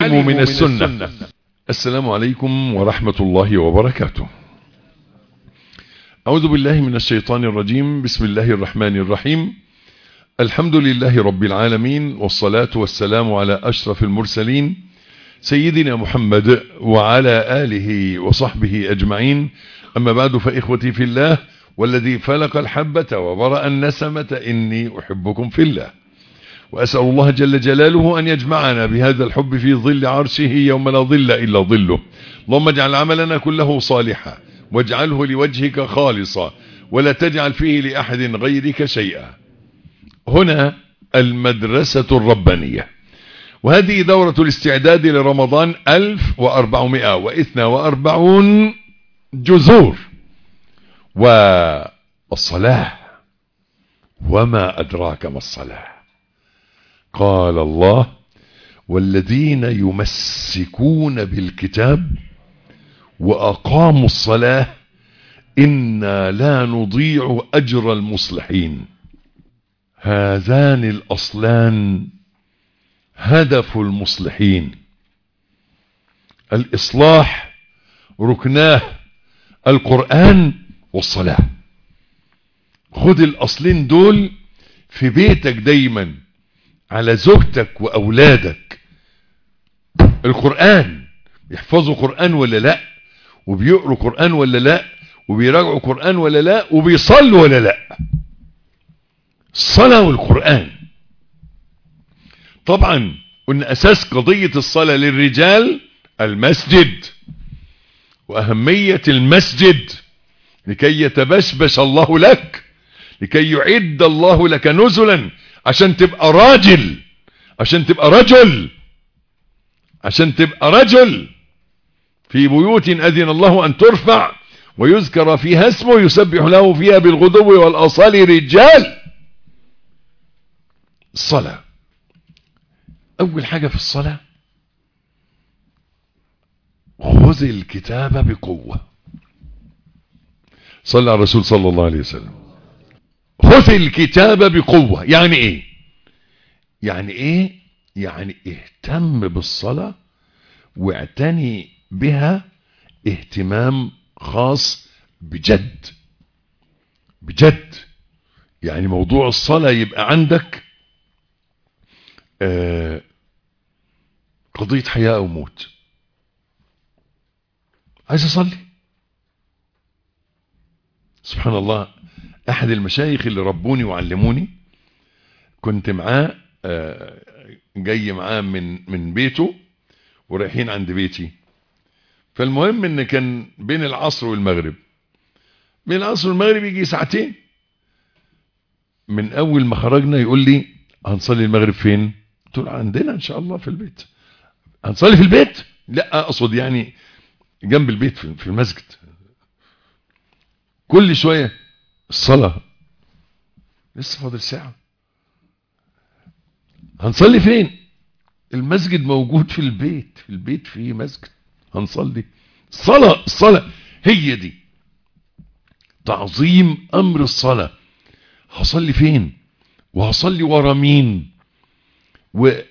من السنة السلام عليكم ورحمة الله وبركاته أعوذ بالله من الشيطان الرجيم بسم الله الرحمن الرحيم الحمد لله رب العالمين والصلاة والسلام على أشرف المرسلين سيدنا محمد وعلى آله وصحبه أجمعين أما بعد فإخوتي في الله والذي فلق الحبة وبرأ النسمة إني أحبكم في الله وأسأل الله جل جلاله أن يجمعنا بهذا الحب في ظل عرشه يوم لا ظل إلا ظله اللهم اجعل عملنا كله صالحا واجعله لوجهك خالصا ولا تجعل فيه لأحد غيرك شيئا هنا المدرسة الربانية وهذه دورة الاستعداد لرمضان 1442 جذور والصلاة وما أدراك ما الصلاة قال الله والذين يمسكون بالكتاب وأقاموا الصلاة إنا لا نضيع أجر المصلحين هذان الأصلان هدف المصلحين الإصلاح ركناه القرآن والصلاة خد الأصلين دول في بيتك دايما على زوجتك وأولادك القرآن يحفظوا قرآن ولا لا وبيقروا قرآن ولا لا وبيراجعوا قرآن ولا لا وبيصلوا ولا لا الصلاة والقرآن طبعا قلنا أساس قضية الصلاة للرجال المسجد وأهمية المسجد لكي يتبشبش الله لك لكي يعد الله لك نزلا عشان تبقى راجل عشان تبقى رجل عشان تبقى رجل في بيوت أذن الله أن ترفع ويذكر فيها اسمه يسبح له فيها بالغدو والأصال رجال الصلاة أول حاجة في الصلاة خذ الكتاب بقوة صلى على الرسول صلى الله عليه وسلم خذ الكتاب بقوة يعني ايه يعني ايه يعني اهتم بالصلاة واعتني بها اهتمام خاص بجد بجد يعني موضوع الصلاة يبقى عندك آه قضية حياة او موت عايز اصلي سبحان الله احد المشايخ اللي ربوني وعلموني كنت معاه آه جاي معاه من من بيته ورايحين عند بيتي فالمهم ان كان بين العصر والمغرب بين العصر والمغرب يجي ساعتين من اول ما خرجنا يقول لي هنصلي المغرب فين قلت له عندنا ان شاء الله في البيت هنصلي في البيت لا اقصد يعني جنب البيت في المسجد كل شوية الصلاة لسه فاضل ساعة هنصلي فين المسجد موجود في البيت في البيت فيه مسجد هنصلي الصلاة الصلاة هي دي تعظيم امر الصلاة هصلي فين وهصلي ورا مين ودي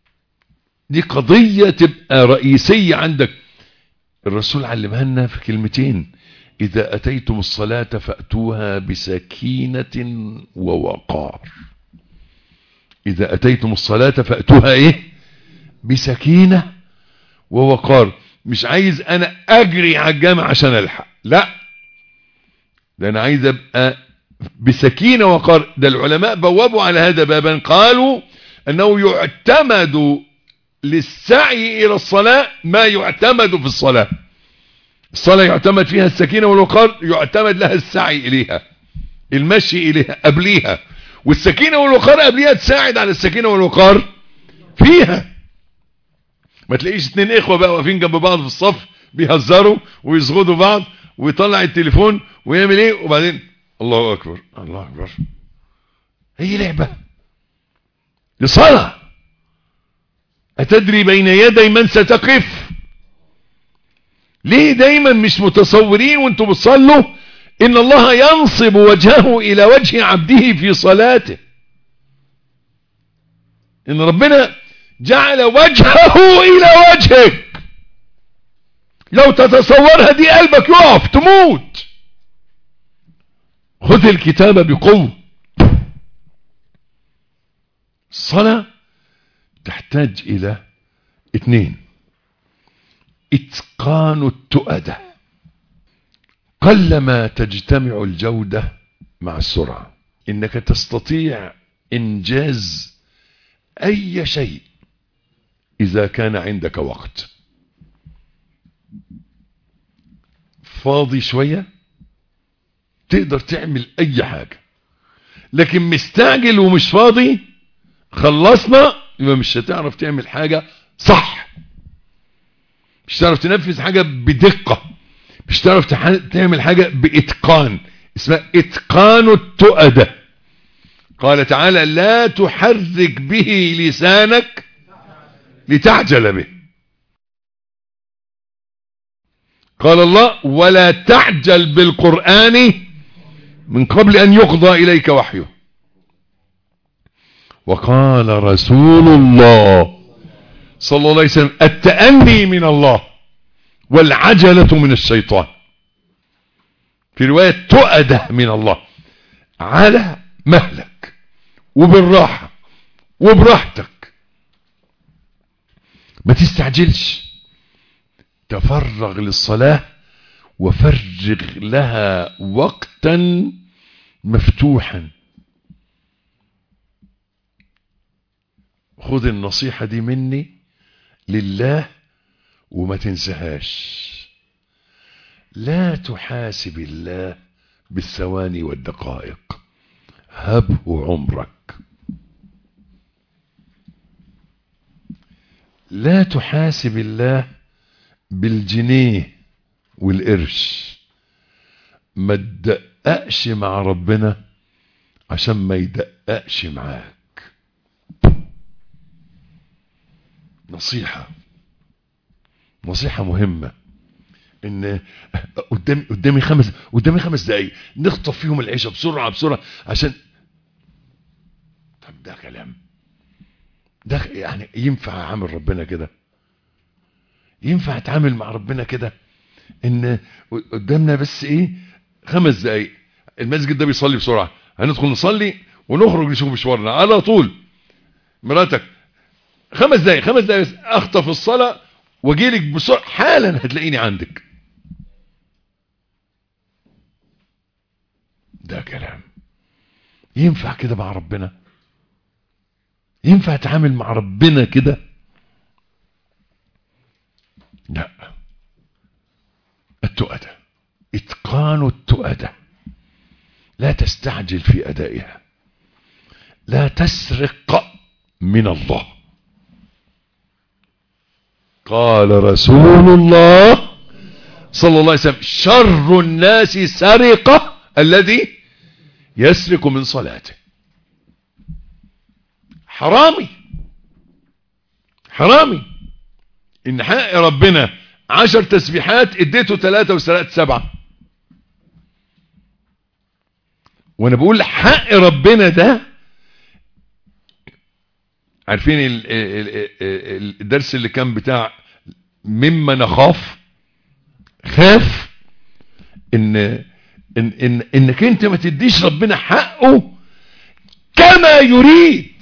قضية تبقى رئيسية عندك الرسول علمها لنا في كلمتين إذا أتيتم الصلاة فأتوها بسكينة ووقار إذا أتيتم الصلاة فأتوها إيه بسكينة ووقار مش عايز أنا أجري على الجامع عشان ألحق لا ده أنا عايز أبقى بسكينة ووقار ده العلماء بوابوا على هذا بابا قالوا أنه يعتمد للسعي إلى الصلاة ما يعتمد في الصلاة الصلاة يعتمد فيها السكينة والوقار يعتمد لها السعي إليها المشي إليها قبليها والسكينة والوقار قبليها تساعد على السكينة والوقار فيها ما تلاقيش اتنين اخوة بقى واقفين جنب بعض في الصف بيهزروا ويصغدوا بعض ويطلع التليفون ويعمل ايه وبعدين الله اكبر الله اكبر هي لعبة لصلاة أتدري بين يدي من ستقف ليه دايما مش متصورين وانتم بتصلوا ان الله ينصب وجهه الى وجه عبده في صلاته ان ربنا جعل وجهه الى وجهك لو تتصورها دي قلبك يقف تموت خذ الكتاب بقوة الصلاة تحتاج الى اثنين اتقان التؤدة قلما تجتمع الجودة مع السرعة انك تستطيع انجاز اي شيء اذا كان عندك وقت فاضي شوية تقدر تعمل اي حاجة لكن مستعجل ومش فاضي خلصنا يبقى مش هتعرف تعمل حاجة صح مش هتعرف تنفذ حاجة بدقة مش هتعرف تعمل حاجة بإتقان اسمها إتقان التؤدة قال تعالى لا تحرك به لسانك لتعجل به قال الله ولا تعجل بالقرآن من قبل أن يقضى إليك وحيه وقال رسول الله صلى الله عليه وسلم التأني من الله والعجلة من الشيطان في رواية تؤدة من الله على مهلك وبالراحة وبراحتك ما تستعجلش تفرغ للصلاة وفرغ لها وقتا مفتوحا خذ النصيحة دي مني لله وما تنساهاش لا تحاسب الله بالثواني والدقائق هبه عمرك لا تحاسب الله بالجنيه والقرش ما تدققش مع ربنا عشان ما يدققش معاك نصيحة نصيحة مهمة ان قدامي قدامي خمس قدامي خمس دقايق نخطف فيهم العيشة بسرعة بسرعة عشان طب ده كلام ده يعني ينفع اعامل ربنا كده ينفع اتعامل مع ربنا كده ان قدامنا بس ايه خمس دقايق المسجد ده بيصلي بسرعة هندخل نصلي ونخرج نشوف مشوارنا على طول مراتك خمس دقايق خمس دقايق اخطف الصلاة واجي لك بسرعة حالا هتلاقيني عندك ده كلام ينفع كده مع ربنا ينفع اتعامل مع ربنا كده لا التؤدة اتقان التؤدة لا تستعجل في ادائها لا تسرق من الله قال رسول الله صلى الله عليه وسلم شر الناس سرقة الذي يسرق من صلاته حرامي حرامي ان حق ربنا عشر تسبيحات اديته ثلاثة وسرقت سبعة وانا بقول حق ربنا ده عارفين ال ال ال الدرس اللي كان بتاع مما نخاف خاف ان إن إن انك انت ما تديش ربنا حقه كما يريد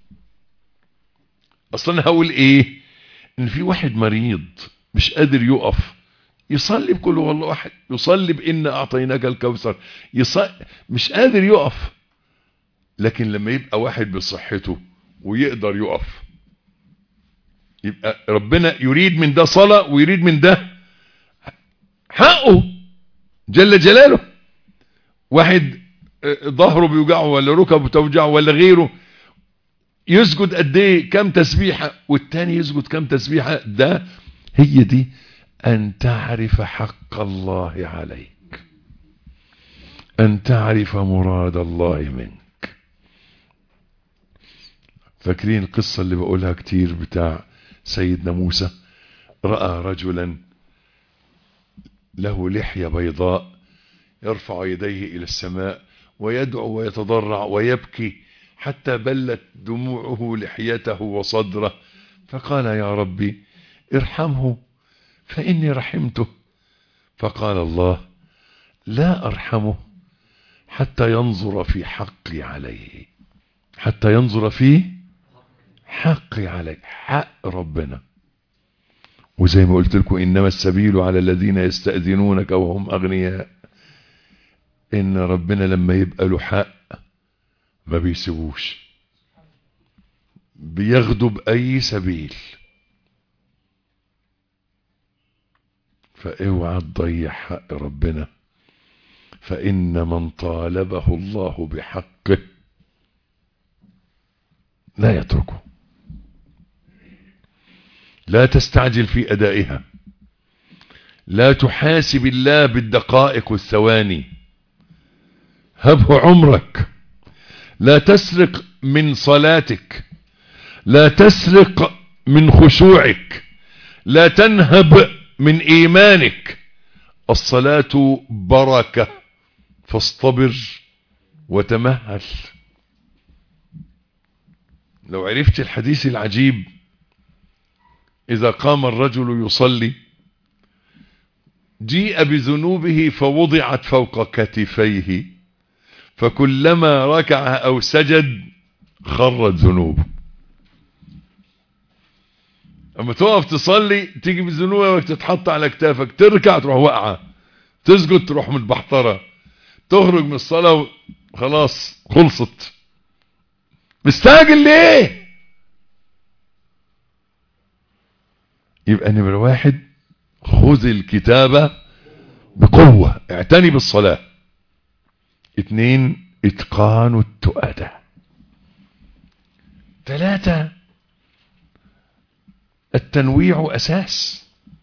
اصلا هقول ايه ان في واحد مريض مش قادر يقف يصلي بكل والله واحد يصلي بان اعطيناك الكوثر يصلي مش قادر يقف لكن لما يبقى واحد بصحته ويقدر يقف يبقى ربنا يريد من ده صلاة ويريد من ده حقه جل جلاله واحد ظهره بيوجعه ولا ركبه بتوجعه ولا غيره يسجد قد ايه كم تسبيحه والتاني يسجد كم تسبيحه ده هي دي ان تعرف حق الله عليك ان تعرف مراد الله منك فاكرين القصة اللي بقولها كتير بتاع سيدنا موسى رأى رجلا له لحية بيضاء يرفع يديه إلى السماء ويدعو ويتضرع ويبكي حتى بلت دموعه لحيته وصدره فقال يا ربي ارحمه فإني رحمته فقال الله لا أرحمه حتى ينظر في حقي عليه حتى ينظر في حقي عليه حق ربنا وزي ما قلت لكم إنما السبيل على الذين يستأذنونك وهم أغنياء إن ربنا لما يبقى له حق ما بيسيبوش بياخده بأي سبيل فاوعى تضيع حق ربنا فإن من طالبه الله بحقه لا يتركه لا تستعجل في أدائها لا تحاسب الله بالدقائق والثواني هبه عمرك لا تسرق من صلاتك لا تسرق من خشوعك لا تنهب من إيمانك الصلاة بركة فاصطبر وتمهل لو عرفت الحديث العجيب إذا قام الرجل يصلي جيء بذنوبه فوضعت فوق كتفيه فكلما ركع أو سجد خرت ذنوبه اما تقف تصلي تيجي بذنوبك تتحط على كتافك تركع تروح واقعه تسجد تروح متبحتره تخرج من الصلاه خلاص خلصت مستعجل ليه يبقى نمرة واحد خذ الكتابة بقوة اعتني بالصلاة اتنين اتقان التؤدة ثلاثة التنويع أساس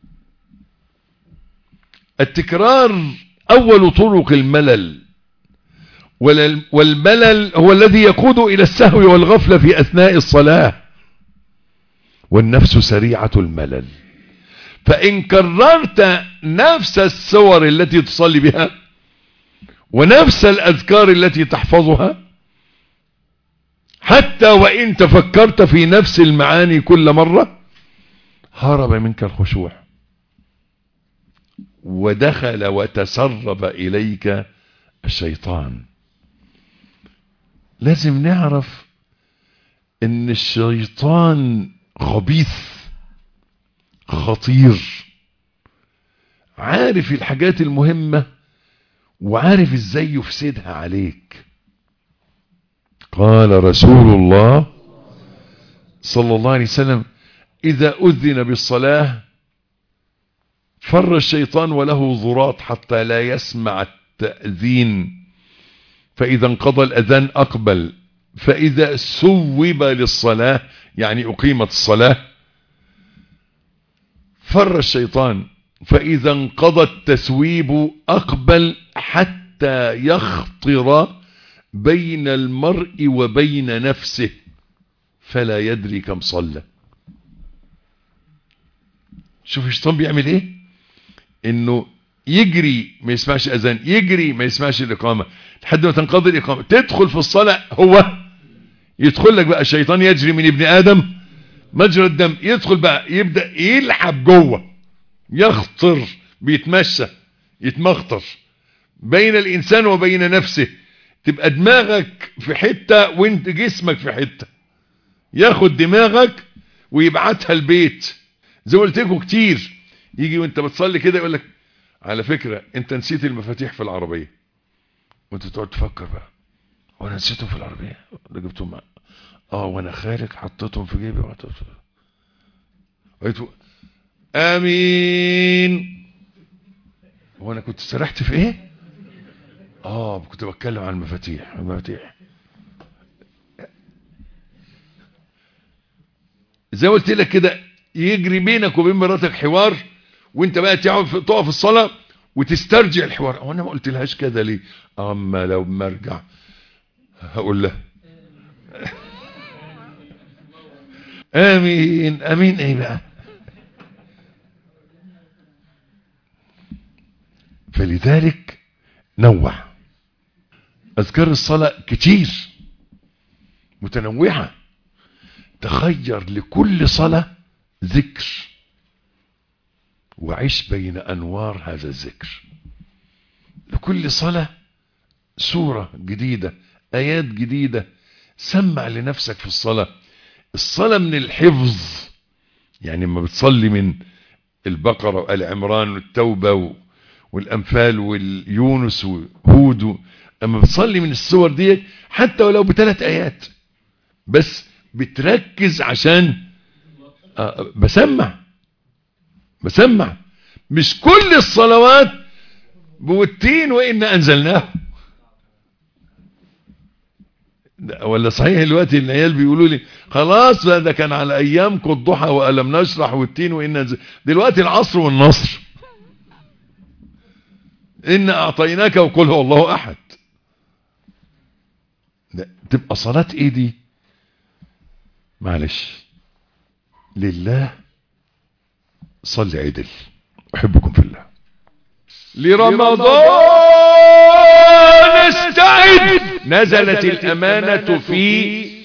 التكرار أول طرق الملل والملل هو الذي يقود إلى السهو والغفلة في أثناء الصلاة والنفس سريعة الملل فإن كررت نفس السور التي تصلي بها ونفس الأذكار التي تحفظها حتى وإن تفكرت في نفس المعاني كل مرة هرب منك الخشوع ودخل وتسرب إليك الشيطان لازم نعرف ان الشيطان خبيث خطير عارف الحاجات المهمة وعارف ازاي يفسدها عليك قال رسول الله صلى الله عليه وسلم اذا اذن بالصلاة فر الشيطان وله ضراط حتى لا يسمع التأذين فإذا انقضى الأذان أقبل فإذا سوب للصلاة يعني أقيمت الصلاة فر الشيطان فإذا انقضى التسويب أقبل حتى يخطر بين المرء وبين نفسه فلا يدري كم صلى شوف الشيطان بيعمل ايه انه يجري ما يسمعش اذان يجري ما يسمعش الاقامه لحد ما تنقضي الاقامه تدخل في الصلاه هو يدخل لك بقى الشيطان يجري من ابن ادم مجرى الدم يدخل بقى يبدا يلعب جوه يخطر بيتمشى يتمخطر بين الانسان وبين نفسه تبقى دماغك في حته وانت جسمك في حته ياخد دماغك ويبعتها البيت زي ما قلت لكم كتير يجي وانت بتصلي كده يقول لك على فكرة انت نسيت المفاتيح في العربية وانت تقعد تفكر بقى وانا نسيتهم في العربية ده جبتهم مع... اه وانا خارج حطيتهم في جيبي وقلت امين وانا كنت سرحت في ايه اه كنت بتكلم عن المفاتيح المفاتيح زي ما قلت لك كده يجري بينك وبين مراتك حوار وانت بقى تقف في الصلاة وتسترجع الحوار وانا ما قلت لهاش كده ليه اما لو ما ارجع هقول لها امين امين ايه بقى فلذلك نوع اذكار الصلاة كتير متنوعة تخير لكل صلاة ذكر وعش بين أنوار هذا الذكر لكل صلاة سورة جديدة آيات جديدة سمع لنفسك في الصلاة الصلاة من الحفظ يعني ما بتصلي من البقرة وآل عمران والتوبة والأنفال واليونس وهود أما بتصلي من السور دي حتى ولو بثلاث آيات بس بتركز عشان آه بسمع بسمع مش كل الصلوات بوتين وإن أنزلناه ولا صحيح دلوقتي العيال بيقولوا لي خلاص ده كان على ايامكم الضحى والم نشرح والتين وان نزل دلوقتي العصر والنصر ان اعطيناك وقل هو الله احد تبقى صلاة ايه دي معلش لله صل عدل احبكم في الله لرمضان استعد نزلت الامانة في